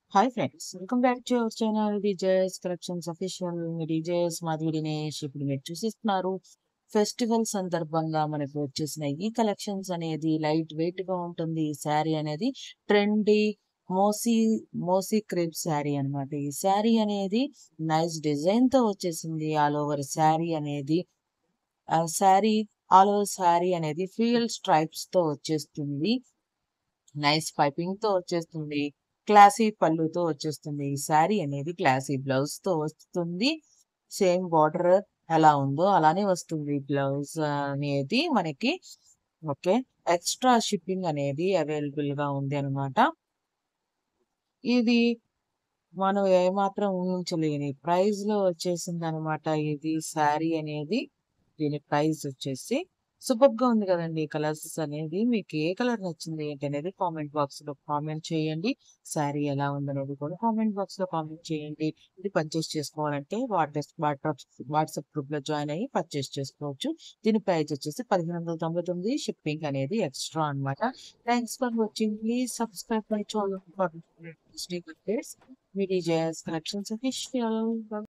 hi friends welcome back to our channel DJs collections official DJs Madhavi Dinesh ఇప్పుడు మీరు చూసిస్తున్నారు festival సందర్భంగా మనకు వచ్చేసిన ఈ కలెక్షన్స్ అనేది లైట్ వెయిట్ గా ఉంటుంది ఈ శారీ అనేది ట్రెండీ మోసీ మోసీ క్రేప్ శారీ అన్నమాట ఈ శారీ అనేది నైస్ డిజైన్ తో వచ్చేసింది ఆల్ ఓవర్ శారీ అనేది ఆ శారీ ఆల్ ఓవర్ శారీ అనేది ఫీల్ స్ట్రైప్స్ తో వచ్చేస్తుంది నైస్ పైపింగ్ తో వచ్చేస్తుంది క్లాసీ పళ్ళుతో వచ్చేస్తుంది ఈ శారీ అనేది క్లాసీ బ్లౌజ్ తో వస్తుంది సేమ్ బార్డర్ ఎలా ఉందో అలానే వస్తుంది బ్లౌజ్ అనేది మనకి ఓకే ఎక్స్ట్రా షిప్పింగ్ అనేది అవైలబుల్ గా ఉంది అనమాట ఇది మనం ఏమాత్రం ఊహించలేని ప్రైస్ లో వచ్చేసింది అనమాట ఇది శారీ అనేది దీని ప్రైస్ వచ్చేసి సూపర్ గా ఉంది కదండి కలర్స్ అనేది మీకు ఏ కలర్ నచ్చింది ఏంటి అనేది కామెంట్ బాక్స్ లో కామెంట్ చేయండి శారీ ఎలా ఉందనేది కూడా కామెంట్ బాక్స్ లో కామెంట్ చేయండి ఇది పర్చేస్ చేసుకోవాలంటే వాట్సాప్ వాట్సాప్ గ్రూప్ లో జాయిన్ అయ్యి పర్చేస్ చేసుకోవచ్చు దీని ప్రైస్ వచ్చేసి పదిహేను వందల తొంభై తొమ్మిది షిప్పింగ్ అనేది ఎక్స్ట్రా అనమాట thanks for watching please subscribe my channel for updates మీ డీజేఎస్ కలెక్షన్స్ అఫీషియల్